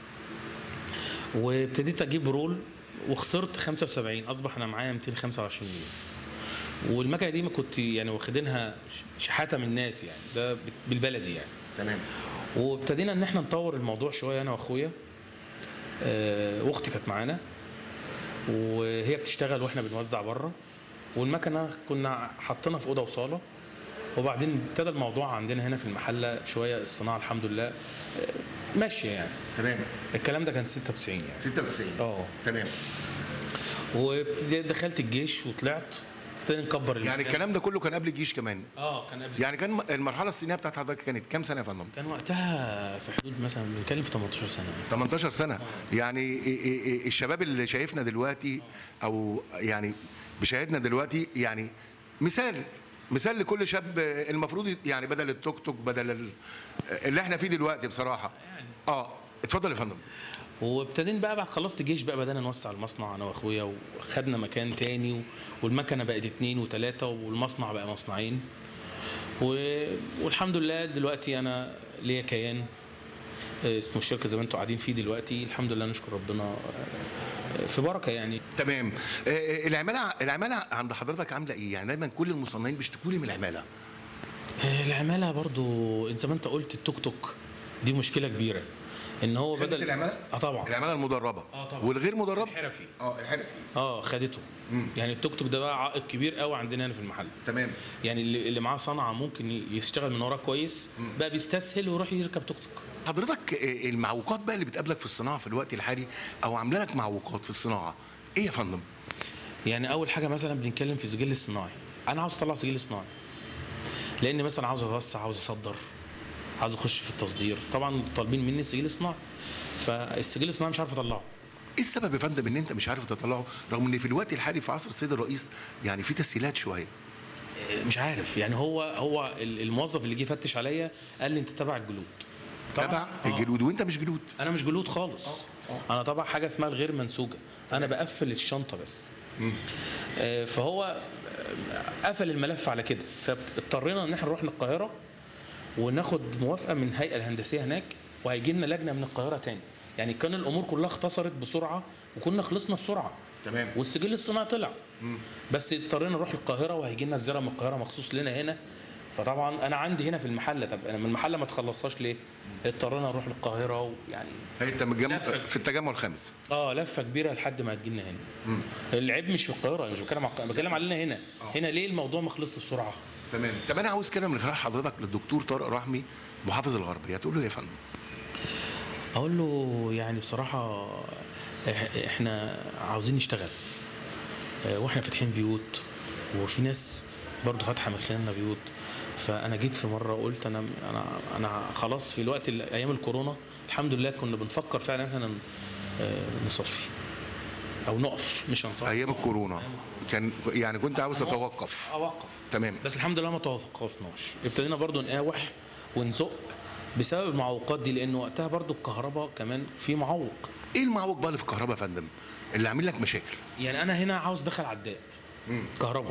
وابتديت اجيب رول وخسرت 75 اصبح انا معايا 225 جنيه والمكنه دي ما كنت يعني واخدينها ش- شحاته من الناس يعني ده بت- بالبلدي يعني تمام وابتدينا ان احنا نطور الموضوع شويه انا واخويا آه، واختي كانت معانا وهي بتشتغل واحنا بنوزع بره والمكنه كنا حاطينها في اوضه وصاله وبعدين ابتدى الموضوع عندنا هنا في المحله شويه الصناعه الحمد لله آه، ماشيه يعني تمام الكلام ده كان 96 يعني 96 اه تمام وابتديت دخلت الجيش وطلعت ابتدينا نكبر يعني المكان. الكلام ده كله كان قبل الجيش كمان اه كان قبل يعني كان المرحله السنيه بتاعت حضرتك كانت كام سنه يا فندم كان وقتها في حدود مثلا بنتكلم في 18 سنه 18 سنه يعني إيه- إيه- إيه الشباب اللي شايفنا دلوقتي او يعني بيشاهدنا دلوقتي يعني مثال مثال لكل شاب المفروض يعني بدل التوك توك بدل ال- اللي احنا فيه دلوقتي بصراحه اه اتفضل يا فندم وابتدينا بقى بعد خلصت الجيش بقى بدانا نوسع المصنع انا واخويا وخدنا مكان تاني و- والمكنه بقت اتنين وتلاته والمصنع بقى مصنعين و... والحمد لله دلوقتي انا ليا كيان آه، اسمه الشركه زي ما انتم قاعدين فيه دلوقتي الحمد لله نشكر ربنا آه، في بركه يعني تمام آه، آه، العماله العماله عند حضرتك عامله ايه يعني دايما كل المصنعين بيشتكوا لي من العماله آه، العماله برضو زي ما انت قلت التوك توك دي مشكله كبيره ان هو خدت بدل العماله اه طبعا العماله المدربه اه طبعا والغير مدرب الحرفي اه الحرفي اه خدته مم. يعني التوك توك ده بقى عائق كبير قوي عندنا هنا في المحل تمام يعني اللي, اللي معاه صنعه ممكن يشتغل من وراه كويس بقى بيستسهل ويروح يركب توك توك حضرتك آه، المعوقات بقى اللي بتقابلك في الصناعه في الوقت الحالي او عامله لك معوقات في الصناعه ايه يا فندم يعني اول حاجه مثلا بنتكلم في السجل الصناعي انا عاوز اطلع سجل صناعي لان مثلا عاوز اوسع عاوز اصدر عاوز اخش في التصدير طبعا طالبين مني سجل صناعي فالسجل الصناعي مش عارف اطلعه ايه السبب يا فندم ان انت مش عارف تطلعه رغم ان في الوقت الحالي في عصر السيد الرئيس يعني في تسهيلات شويه مش عارف يعني هو هو ال- الموظف اللي جه يفتش عليا قال لي انت تبع الجلود طبعاً- تبع آه. الجلود وانت مش جلود انا مش جلود خالص انا طبعا حاجه اسمها الغير منسوجه انا بقفل الشنطه بس آه، فهو آه، قفل الملف على كده فاضطرينا ان احنا نروح للقاهره وناخد موافقه من الهيئه الهندسيه هناك وهيجي لنا لجنه من القاهره تاني يعني كان الامور كلها اختصرت بسرعه وكنا خلصنا بسرعه تمام والسجل الصناعي طلع مم. بس اضطرينا نروح القاهره وهيجي لنا الزرع من القاهره مخصوص لنا هنا فطبعا انا عندي هنا في المحله طب انا من المحله ما تخلصهاش ليه؟ اضطرينا نروح القاهره ويعني هي انت متجمع في التجمع الخامس اه لفه كبيره لحد ما هتجي لنا هنا مم. العيب مش في القاهره مش بتكلم على بتكلم علينا هنا هنا ليه الموضوع ما خلصش بسرعه تمام طب انا عاوز كده من خلال حضرتك للدكتور طارق رحمي محافظ الغربيه تقول له ايه يا فندم اقول له يعني بصراحه إح- احنا عاوزين نشتغل آه، واحنا فاتحين بيوت وفي ناس برضو فاتحه من خلالنا بيوت فانا جيت في مره وقلت انا انا انا خلاص في الوقت ال- ايام الكورونا الحمد لله كنا بنفكر فعلا ان احنا ن- آه، نصفي او نقف مش هنصفي ايام الكورونا كان يعني كنت عاوز تتوقف اوقف تمام بس الحمد لله ما توقفناش ابتدينا برضو نقاوح ونزق بسبب المعوقات دي لان وقتها برضو الكهرباء كمان في معوق ايه المعوق بقى اللي في الكهرباء يا فندم اللي عامل لك مشاكل يعني انا هنا عاوز ادخل عداد كهرباء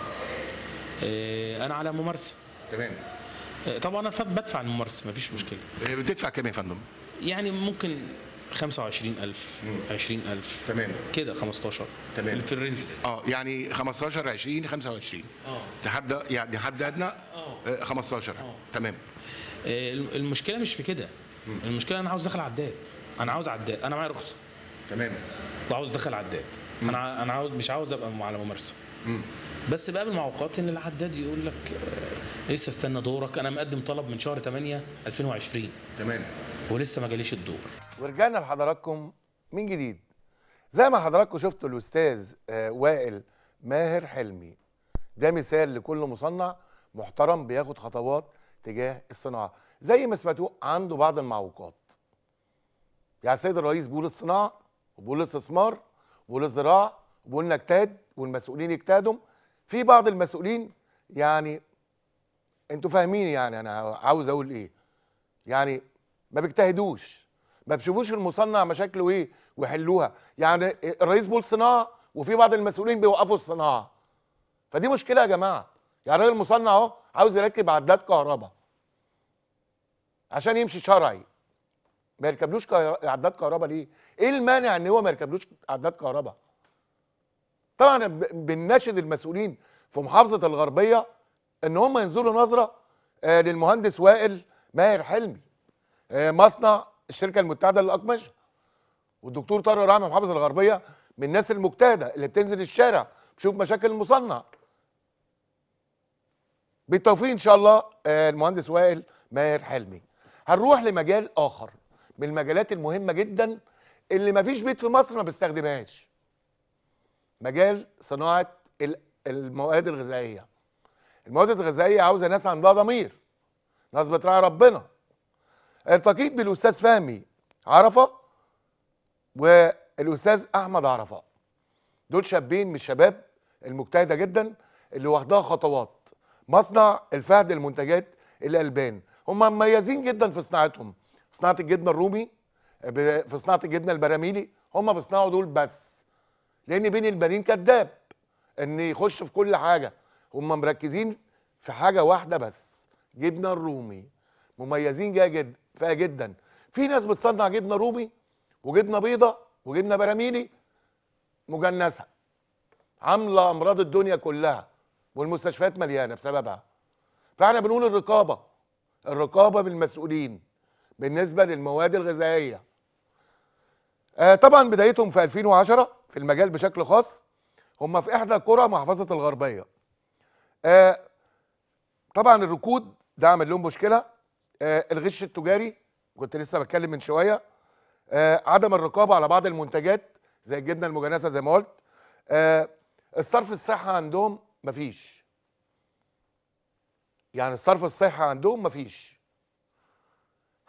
آه، انا على ممارسه تمام آه، طبعا انا فات بدفع الممارسه مفيش مشكله إيه بتدفع كام يا فندم يعني ممكن 25000 20000 تمام كده 15 تمام. في الرينج ده اه يعني 15 20 25 اه تحدى يعني حد ادنى آه، 15 تمام آه، المشكله مش في كده المشكله انا عاوز ادخل عداد انا عاوز عداد انا معايا رخصه تمام وعاوز ادخل عداد انا ع- انا عاوز مش عاوز ابقى على ممارسه مم. بس بقابل معوقات ان العداد يقول لك آه، لسه استنى دورك انا مقدم طلب من شهر 8 2020 تمام ولسه ما جاليش الدور ورجعنا لحضراتكم من جديد زي ما حضراتكم شفتوا الاستاذ آه، وائل ماهر حلمي ده مثال لكل مصنع محترم بياخد خطوات تجاه الصناعه زي ما سمعتوه عنده بعض المعوقات يعني السيد الرئيس بيقول الصناعه وبيقول الاستثمار وبيقول الزراعه وبيقول نجتهد والمسؤولين يجتهدوا في بعض المسؤولين يعني انتوا فاهمين يعني انا عاوز اقول ايه يعني ما بيجتهدوش ما بيشوفوش المصنع مشاكله ايه ويحلوها يعني الرئيس بيقول صناعه وفي بعض المسؤولين بيوقفوا الصناعه فدي مشكله يا جماعه يعني الراجل المصنع اهو عاوز يركب عداد كهرباء عشان يمشي شرعي ما يركبلوش كهر- عداد كهرباء ليه ايه المانع ان هو ما يركبلوش عداد كهرباء طبعا ب- بنناشد المسؤولين في محافظه الغربيه ان هم ينظروا نظره آه، للمهندس وائل ماهر حلمي آه، مصنع الشركه المتحده للاقمشه والدكتور طارق رحمي محافظ الغربيه من الناس المجتهده اللي بتنزل الشارع تشوف مشاكل المصنع بالتوفيق ان شاء الله آه، المهندس وائل ماهر حلمي هنروح لمجال اخر من المجالات المهمه جدا اللي مفيش بيت في مصر ما بيستخدمهاش مجال صناعه ال- المواد الغذائيه المواد الغذائيه عاوزه ناس عندها ضمير ناس بتراعي ربنا التقيت بالاستاذ فهمي عرفه والاستاذ احمد عرفه دول شابين من الشباب المجتهده جدا اللي واخداها خطوات مصنع الفهد المنتجات الالبان هم مميزين جدا في صناعتهم صناعه الجبنه الرومي ب- في صناعه الجبنه البراميلي هم بيصنعوا دول بس لان بين البنين كذاب ان يخش في كل حاجه هم مركزين في حاجه واحده بس جبنه الرومي مميزين جدا جدا فيها جدا في ناس بتصنع جبنه رومي وجبنه بيضه وجبنه براميلي مجنسه عامله امراض الدنيا كلها والمستشفيات مليانه بسببها فاحنا بنقول الرقابه الرقابه بالمسؤولين بالنسبه للمواد الغذائيه آه طبعا بدايتهم في 2010 في المجال بشكل خاص هم في احدى قرى محافظه الغربيه آه طبعا الركود ده عمل لهم مشكله آه الغش التجاري كنت لسه بتكلم من شويه آه عدم الرقابه على بعض المنتجات زي الجبنه المجانسه زي ما قلت آه الصرف الصحي عندهم مفيش يعني الصرف الصحي عندهم مفيش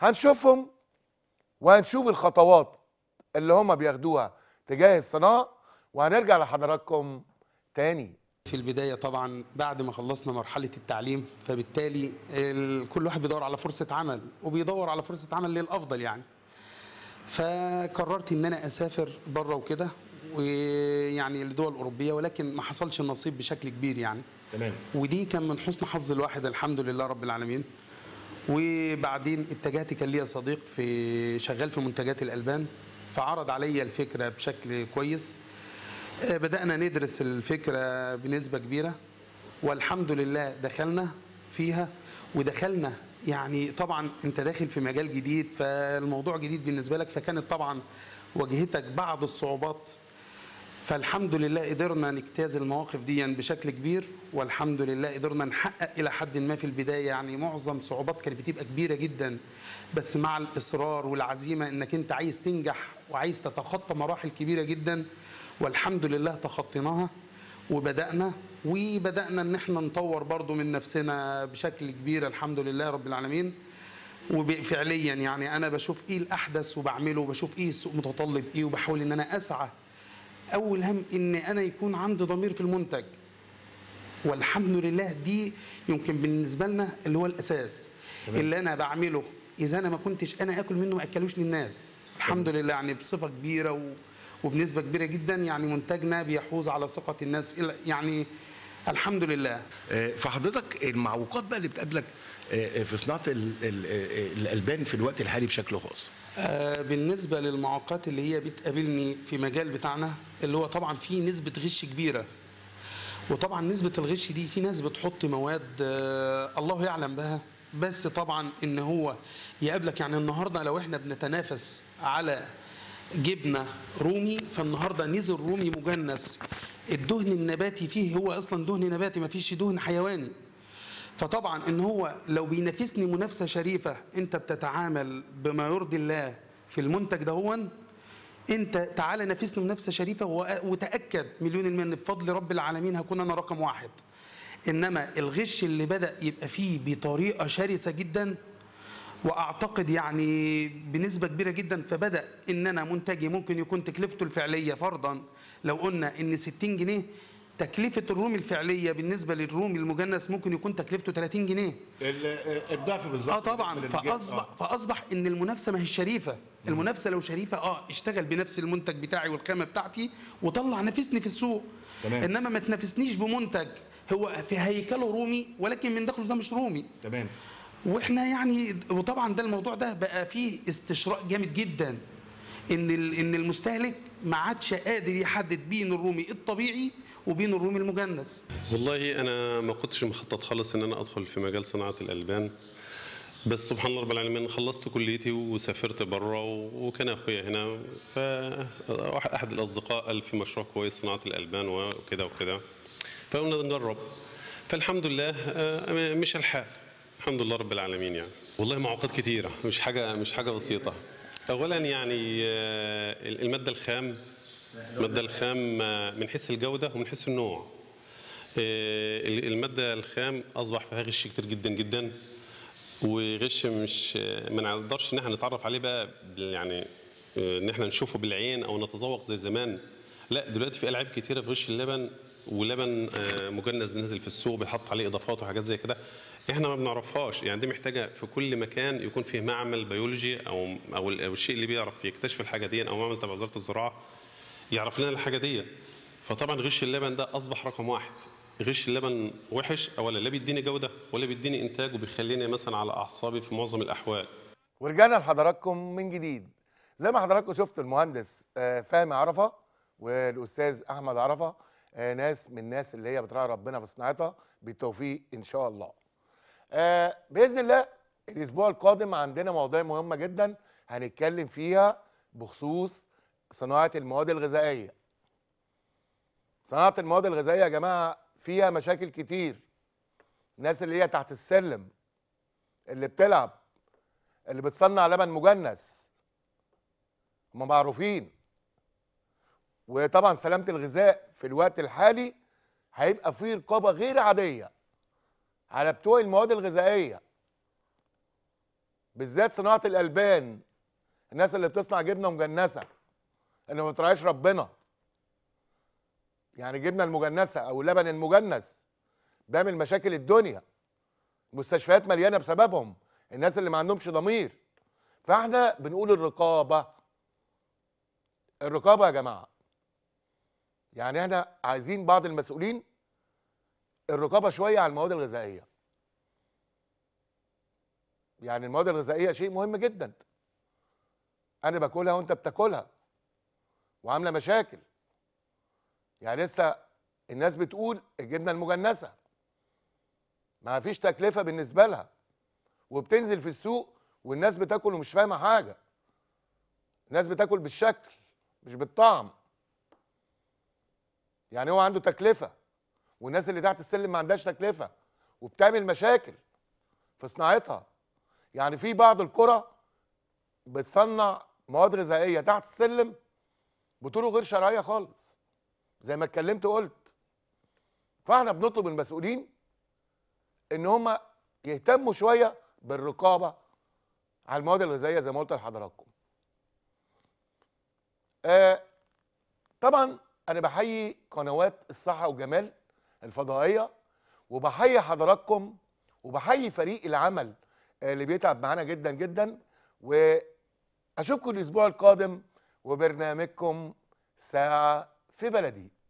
هنشوفهم وهنشوف الخطوات اللي هم بياخدوها تجاه الصناعه وهنرجع لحضراتكم تاني في البداية طبعا بعد ما خلصنا مرحلة التعليم فبالتالي ال- كل واحد بيدور على فرصة عمل وبيدور على فرصة عمل للأفضل يعني فقررت ان انا اسافر بره وكده ويعني لدول اوروبيه ولكن ما حصلش النصيب بشكل كبير يعني تمام ودي كان من حسن حظ الواحد الحمد لله رب العالمين وبعدين اتجهت كان ليا صديق في شغال في منتجات الالبان فعرض عليا الفكره بشكل كويس آه، بدانا ندرس الفكره بنسبه كبيره والحمد لله دخلنا فيها ودخلنا يعني طبعا انت داخل في مجال جديد فالموضوع جديد بالنسبه لك فكانت طبعا واجهتك بعض الصعوبات فالحمد لله قدرنا نجتاز المواقف دي بشكل كبير والحمد لله قدرنا نحقق الى حد ما في البدايه يعني معظم صعوبات كانت بتبقى كبيره جدا بس مع الاصرار والعزيمه انك انت عايز تنجح وعايز تتخطى مراحل كبيره جدا والحمد لله تخطيناها وبدانا وبدانا ان احنا نطور برضو من نفسنا بشكل كبير الحمد لله رب العالمين وفعليا يعني انا بشوف ايه الاحدث وبعمله وبشوف ايه السوق متطلب ايه وبحاول ان انا اسعى اول هم ان انا يكون عندي ضمير في المنتج والحمد لله دي يمكن بالنسبه لنا اللي هو الاساس تمام. اللي انا بعمله اذا انا ما كنتش انا اكل منه ما اكلوش للناس الحمد لله يعني بصفه كبيره و وبنسبه كبيره جدا يعني منتجنا بيحوز على ثقه الناس إلى- يعني الحمد لله آه، فحضرتك المعوقات بقى اللي بتقابلك آه، آه، في صناعه ال- ال- آه، الالبان في الوقت الحالي بشكل خاص آه، بالنسبة للمعوقات اللي هي بتقابلني في مجال بتاعنا اللي هو طبعا في نسبة غش كبيرة وطبعا نسبة الغش دي في ناس بتحط مواد آه، الله يعلم بها بس طبعا ان هو يقابلك يعني النهارده لو احنا بنتنافس على جبنه رومي فالنهارده نزل رومي مجنس الدهن النباتي فيه هو اصلا دهن نباتي ما فيش دهن حيواني فطبعا ان هو لو بينافسني منافسه شريفه انت بتتعامل بما يرضي الله في المنتج ده هو انت تعالى نافسني منافسه شريفه وأ- وتاكد مليون المية ان بفضل رب العالمين هكون انا رقم واحد انما الغش اللي بدا يبقى فيه بطريقه شرسه جدا واعتقد يعني بنسبه كبيره جدا فبدا ان انا منتجي ممكن يكون تكلفته الفعليه فرضا لو قلنا ان 60 جنيه تكلفه الرومي الفعليه بالنسبه للرومي المجنس ممكن يكون تكلفته 30 جنيه الضعف بالظبط اه طبعا فاصبح فاصبح ان المنافسه ما هي الشريفه المنافسه لو شريفه اه اشتغل بنفس المنتج بتاعي والخامه بتاعتي وطلع نافسني في السوق تمام. انما ما تنافسنيش بمنتج هو في هيكله رومي ولكن من داخله ده مش رومي تمام واحنا يعني وطبعا ده الموضوع ده بقى فيه استشراء جامد جدا ان ال- ان المستهلك ما عادش قادر يحدد بين الرومي الطبيعي وبين الرومي المجنس والله انا ما كنتش مخطط خالص ان انا ادخل في مجال صناعه الالبان بس سبحان الله رب العالمين خلصت كليتي وسافرت بره وكان اخويا هنا فاحد الاصدقاء قال في مشروع كويس صناعه الالبان وكده وكده فقلنا نجرب فالحمد لله آه، مش الحال الحمد لله رب العالمين يعني والله معوقات كتيره مش حاجه مش حاجه بسيطه اولا يعني آه، الماده الخام الماده الخام آه، من حيث الجوده ومن حيث النوع آه، الماده الخام اصبح فيها غش كتير جدا جدا وغش مش ما نقدرش ان احنا نتعرف عليه بقى بال- يعني آه، ان احنا نشوفه بالعين او نتذوق زي زمان لا دلوقتي في العاب كتيره في غش اللبن ولبن آه، مجنز نازل في السوق بيحط عليه اضافات وحاجات زي كده احنا ما بنعرفهاش يعني دي محتاجه في كل مكان يكون فيه معمل بيولوجي او او ال- أو الشيء اللي بيعرف يكتشف الحاجه دي او معمل تبع وزاره الزراعه يعرف لنا الحاجه دي فطبعا غش اللبن ده اصبح رقم واحد غش اللبن وحش اولا لا بيديني جوده ولا بيديني انتاج وبيخليني مثلا على اعصابي في معظم الاحوال ورجعنا لحضراتكم من جديد زي ما حضراتكم شفتوا المهندس آه، فهمي عرفه والاستاذ احمد عرفه آه، ناس من الناس اللي هي بتراعي ربنا في صناعتها بالتوفيق ان شاء الله آه، باذن الله الاسبوع القادم عندنا مواضيع مهمه جدا هنتكلم فيها بخصوص صناعه المواد الغذائيه صناعه المواد الغذائيه يا جماعه فيها مشاكل كتير الناس اللي هي تحت السلم اللي بتلعب اللي بتصنع لبن مجنس هم معروفين وطبعا سلامه الغذاء في الوقت الحالي هيبقى فيه رقابه غير عاديه على بتوع المواد الغذائيه بالذات صناعه الالبان الناس اللي بتصنع جبنه مجنسه اللي ما بتراعيش ربنا يعني الجبنه المجنسه او اللبن المجنس بيعمل مشاكل الدنيا المستشفيات مليانه بسببهم الناس اللي ما عندهمش ضمير فاحنا بنقول الرقابه الرقابه يا جماعه يعني احنا عايزين بعض المسؤولين الرقابه شويه على المواد الغذائيه يعني المواد الغذائيه شيء مهم جدا انا باكلها وانت بتاكلها وعامله مشاكل يعني لسه الناس بتقول الجبنه المجنسه ما فيش تكلفه بالنسبه لها وبتنزل في السوق والناس بتاكل ومش فاهمه حاجه الناس بتاكل بالشكل مش بالطعم يعني هو عنده تكلفه والناس اللي تحت السلم ما عندهاش تكلفه وبتعمل مشاكل في صناعتها يعني في بعض القرى بتصنع مواد غذائيه تحت السلم بطرق غير شرعيه خالص زي ما اتكلمت وقلت فاحنا بنطلب من المسؤولين ان هم يهتموا شويه بالرقابه على المواد الغذائيه زي ما قلت لحضراتكم آه طبعا انا بحيي قنوات الصحه والجمال الفضائيه وبحيي حضراتكم وبحيي فريق العمل اللي بيتعب معانا جدا جدا واشوفكم الاسبوع القادم وبرنامجكم ساعه في بلدي